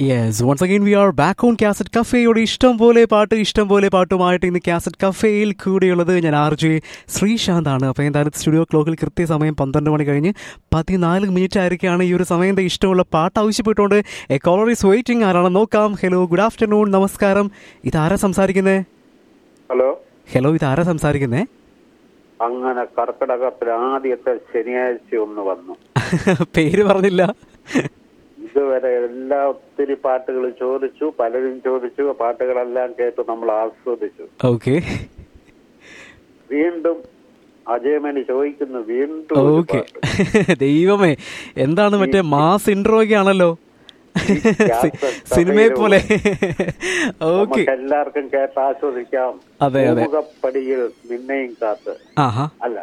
Yes once again we are back on cassette കഫേയുടെ ഇഷ്ടം പോലെ പാട്ട് ഇഷ്ടം പോലെ പാട്ടുമായിട്ട് ഇന്ന് കാസറ്റ് കഫേയിൽ കൂടെയുള്ളത് ഞാൻ ആർ ജെ ശ്രീശാന്ത് ആണ് അപ്പോൾ എന്തായാലും സ്റ്റുഡിയോ ക്ലോക്കിൽ കൃത്യസമയം പന്ത്രണ്ട് മണി കഴിഞ്ഞ് പതിനാല് മിനിറ്റ് ആയിരിക്കുകയാണ് ഈ ഒരു സമയം ദേ ഇഷ്ടമുള്ള പാട്ട് ആവശ്യപ്പെട്ടുകൊണ്ട് എ കോളർ ഈസ് വെയിറ്റിംഗ് ആരാണ് നോക്കാം ഹലോ ഗുഡ് ആഫ്റ്റർനൂൺ നമസ്കാരം ഇതാരാ സംസാരിക്കുന്നേ ഹലോ ഹലോ ഇതാരാ സംസാരിക്കുന്നേ അങ്ങനെ കർക്കിടകത്തിൽ ആദ്യത്തെ ശനിയാഴ്ച ഒന്ന് വന്നു പേര് പറഞ്ഞില്ല ഇതുവരെ എല്ലാ ഒത്തിരി പാട്ടുകൾ ചോദിച്ചു പലരും ചോദിച്ചു ആ പാട്ടുകളെല്ലാം കേട്ട് നമ്മൾ ആസ്വദിച്ചു ഓക്കെ വീണ്ടും അജയമണി ചോദിക്കുന്നു വീണ്ടും ഒരു ഓക്കെ പാട്ട്. ദൈവമേ എന്താണ് മറ്റേ മാസ് ഇൻട്രോ ഒക്കെ ആണല്ലോ യാത്ര സിനിമയെ പോലെ ഓക്കെ നമുക്ക് എല്ലാവർക്കും കേട്ട് ആസ്വദിക്കാം അതെ, അതെ. ഭൂമുഖപ്പടിയിൽ നിന്നെയും കാത്ത് ആഹാ അല്ല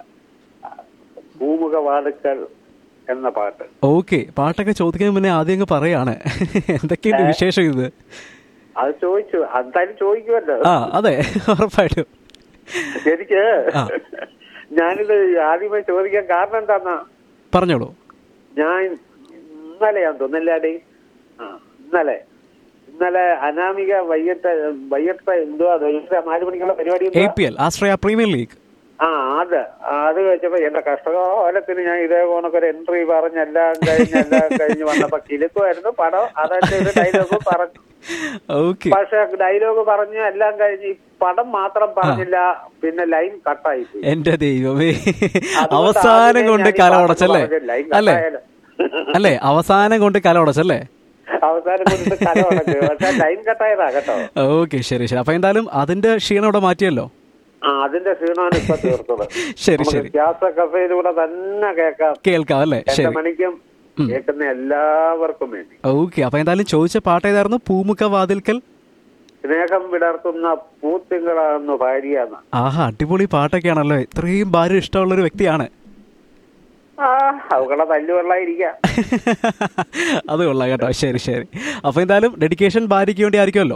ഭൂമുഖ വാടുക്കൽ എന്ന പാട്ട് ഓക്കെ പാട്ടൊക്കെ ചോദിക്കാൻ മുന്നേ ആദ്യം അങ്ങ് പറയാണ് എന്തൊക്കെയുണ്ട് വിശേഷം ഇത് അത് ചോദിച്ചു എന്തായാലും ചോദിക്കുമല്ലോ ആ അതെ ഉറപ്പായിട്ടും എനിക്ക് ആ. ഞാനിത് ആദ്യമായി ചോദിക്കാൻ കാരണം എന്താന്നാ പറഞ്ഞോളൂ ഞാൻ ഇന്നലെയാന്ന് തോന്നില്ലാടി ആ ഇന്നലെ ഇന്നലെ അനാമിക വൈകിട്ട് വൈകിട്ട് എന്തുവാ വൈകിട്ട് നാല് മണിക്കുള്ള പരിപാടി എ എന്തുവാ? P L Ashraya premier league ആ അത് അത് വെച്ചപ്പോ എന്റെ കഷ്ടകാലത്തിന് ഞാൻ ഇതേ കണക്കൊരു എൻട്രി പറഞ്ഞ് എല്ലാം കഴിഞ്ഞ് എല്ലാം കഴിഞ്ഞ് വന്നപ്പോ കിലുക്കുമായിരുന്നു പടം അതെന്റെ ഒരു ഡയലോഗ് പറഞ്ഞു ഓക്കെ പക്ഷെ ഡയലോഗ് പറഞ്ഞു എല്ലാം കഴിഞ്ഞ് ഈ പടം മാത്രം പറഞ്ഞില്ല പിന്നെ ലൈൻ കട്ടായി പോയി എന്റെ ദൈവമേ അതുകൊണ്ട് അവസാനം ആദ്യമേ കൊണ്ട് ഞാൻ ഈ കല പാട്ട് ഉടച്ചല്ലേ പറഞ്ഞത് ലൈൻ അല്ലേ കട്ടായാലോ. അല്ലേ അവസാനം കൊണ്ട് കല ഉടച്ചല്ലേ അവസാനം കൊണ്ട് കല ഉടച്ചു പക്ഷെ ലൈൻ കട്ടായതാ കേട്ടോ ഓക്കെ ശരി ശരി അപ്പൊ എന്തായാലും അതിന്റെ ക്ഷീണം ഇവിടെ മാറ്റിയല്ലോ ആ അതിന്റെ ക്ഷീണമാണ് ഇപ്പൊ തീർത്തത് ശരി ശരി ഗ്യാസ് കഫയിലൂടെ തന്നെ കേൾക്കാം കേൾക്കാം അല്ലേ എന്റെ ശരി മണിക്കും കേൾക്കുന്ന എല്ലാവർക്കും വേണ്ടി ഓക്കെ അപ്പൊ എന്തായാലും ചോദിച്ച പാട്ട് ഏതായിരുന്നു പൂമുഖ വാതിൽക്കൽ സ്നേഹം വിടർത്തുന്ന പൂത്തിങ്കളാകുന്നു ഭാര്യയെന്ന് ആഹാ അടിപൊളി പാട്ടൊക്കെയാണല്ലോ ഇത്രയും ഭാര്യ ഇഷ്ടമുള്ള ഒരു വ്യക്തിയാണ് ആ അവകളെ തല്ലുവെള്ളായിരിക്കാം അത് കൊള്ളാം കേട്ടോ ശരി ശരി അപ്പൊ എന്തായാലും ഡെഡിക്കേഷൻ ഭാര്യയ്ക്ക് വേണ്ടി ആയിരിക്കുമല്ലോ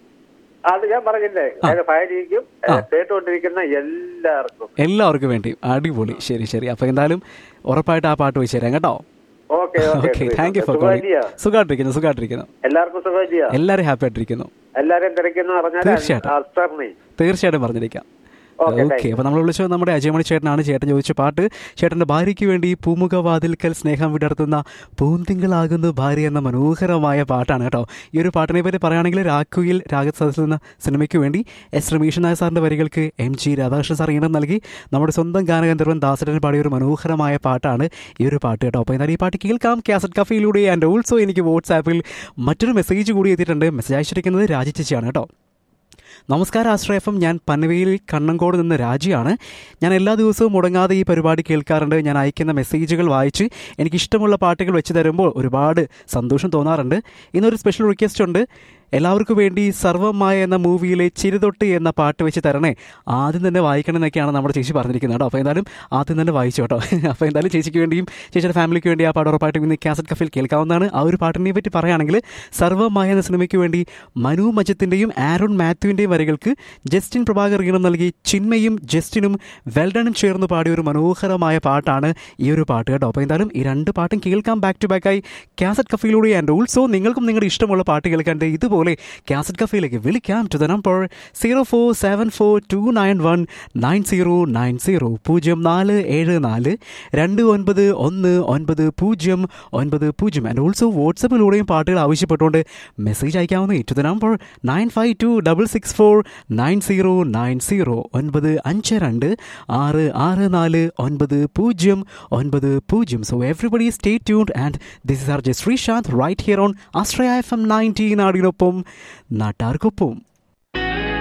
അത് ഞാൻ പറഞ്ഞില്ലേ അത് ഭാര്യയ്ക്കും ഏ, കേട്ടുകൊണ്ടിരിക്കുന്ന എല്ലാവർക്കും എല്ലാവർക്കും വേണ്ടി അടിപൊളി ശരി ശരി അപ്പൊ എന്തായാലും ഉറപ്പായിട്ട് ആ പാട്ട് വെച്ച് തരാം കേട്ടോ okay okay thank you for calling സുഖമായിട്ടിരിക്കുന്നു സുഖമായിട്ടിരിക്കുന്നു എല്ലാവർക്കും സുഖമില്ല എല്ലാവരും ഹാപ്പി ആയിട്ടിരിക്കുന്നു എല്ലാരും തിരക്കുന്ന പറഞ്ഞാൽ തീർച്ചയായിട്ടും. അസ്റ്റർണി തീർച്ചയായിട്ടും പറഞ്ഞിരിക്കാം Okay, thank ഓക്കെ അപ്പൊ നമ്മൾ വിളിച്ചത് നമ്മുടെ അജയമണി ചേട്ടനാണ് ചേട്ടൻ ചോദിച്ച പാട്ട് ചേട്ടന്റെ ഭാര്യയ്ക്ക് വേണ്ടി പൂമുഖ വാതിൽക്കൽ സ്നേഹം വിടർത്തുന്ന പൂന്തിങ്കളാകുന്നു ഭാര്യ എന്ന മനോഹരമായ പാട്ടാണ് കേട്ടോ ഈ ഒരു പാട്ടിനെ പറ്റി പറയുകയാണെങ്കിൽ രാഖുയിൽ രാഗസദസ്സിൽ എന്ന സിനിമയ്ക്ക് വേണ്ടി എസ് രമേശൻ നായർ സാറിന്റെ വരികൾക്ക് എം ജി രാധാകൃഷ്ണൻ സാർ ഈണം നൽകി നമ്മുടെ സ്വന്തം ഗാനഗന്ധർവൻ ദാസരൻ പാടിയ ഒരു മനോഹരമായ പാട്ടാണ് ഈ ഒരു പാട്ട് കേട്ടോ അപ്പോൾ എന്നാൽ ഈ പാട്ട് കേൾക്കാം കാസറ്റ് കഫയിലൂടെ ആൻഡ് ഓൾസോ എനിക്ക് വാട്സാപ്പിൽ മറ്റൊരു മെസ്സേജ് കൂടി എത്തിയിട്ടുണ്ട് മെസ്സേജ് അയച്ചിരിക്കുന്നത് രാജി ചേച്ചിയാണ് കേട്ടോ നമസ്കാരം ആശ്രയഫം ഞാൻ പനവേലിൽ കണ്ണങ്കോട് നിന്ന് രാജിയാണ് ഞാൻ എല്ലാ ദിവസവും മുടങ്ങാതെ ഈ പരിപാടി കേൾക്കാറുണ്ട് ഞാൻ അയക്കുന്ന മെസ്സേജുകൾ വായിച്ച് എനിക്ക് ഇഷ്ടമുള്ള പാട്ടുകൾ വെച്ച് തരുമ്പോൾ ഒരുപാട് സന്തോഷം തോന്നാറുണ്ട് ഇന്നൊരു സ്പെഷ്യൽ റിക്വസ്റ്റ് ഉണ്ട് എല്ലാവർക്കും വേണ്ടി സർവമായ എന്ന മൂവിയിലെ ചിരിതൊട്ട് എന്ന പാട്ട് വെച്ച് തരണേ ആദ്യം തന്നെ വായിക്കണം എന്നൊക്കെയാണ് നമ്മുടെ ചേച്ചി പറഞ്ഞിരിക്കുന്നത് കേട്ടോ അപ്പോൾ എന്തായാലും ആദ്യം തന്നെ വായിച്ചു കേട്ടോ അപ്പോൾ എന്തായാലും ചേച്ചിക്ക് വേണ്ടിയും ചേച്ചിയുടെ ഫാമിലിക്ക് വേണ്ടി ആ പാട്ട് ഉറപ്പായിട്ടും ഇന്ന് കാസറ്റ് കഫിൽ കേൾക്കാവുന്നതാണ് ആ ഒരു പാട്ടിനെ പറ്റി പറയുകയാണെങ്കിൽ സർവമായ എന്ന സിനിമയ്ക്ക് വേണ്ടി മനു മജത്തിൻ്റെയും ആരോൺ മാത്യുവിൻ്റെയും വരികൾക്ക് ജസ്റ്റിൻ പ്രഭാകർ ഈണം നൽകി ചിന്മയും ജസ്റ്റിനും വെൽഡണും ചേർന്ന് പാടിയ ഒരു മനോഹരമായ പാട്ടാണ് ഈ ഒരു പാട്ട് കേട്ടോ അപ്പോൾ എന്തായാലും ഈ രണ്ട് പാട്ടും കേൾക്കാം ബാക്ക് ടു ബാക്കായി കാസറ്റ് കഫയിലൂടെ ആൻഡ് ഓൾസോ നിങ്ങൾക്കും നിങ്ങളുടെ ഇഷ്ടമുള്ള പാട്ട് കേൾക്കാൻ ദേ ഇതുപോലെ കാസറ്റ് കഫയിലേക്ക് വിളിക്കാം to the number zero four seven four two nine one nine zero nine zero പൂജ്യം നാല് ഏഴ് നാല് രണ്ട് ഒൻപത് ഒന്ന് ഒൻപത് പൂജ്യം ഒൻപത് പൂജ്യം ആൻഡ് ഓൾസോ വാട്സപ്പിലൂടെയും പാട്ടുകൾ ആവശ്യപ്പെട്ടുകൊണ്ട് മെസ്സേജ് അയക്കാവുന്ന to the number nine five two double six four nine zero nine zero ഒൻപത് അഞ്ച് രണ്ട് ആറ് ആറ് നാല് ഒൻപത് പൂജ്യം ഒൻപത് പൂജ്യം so everybody stay tuned and this is R J Sreesanth right here on Ashraya F M nineteen നാടിനൊപ്പം നാട്ടാർക്കൊപ്പം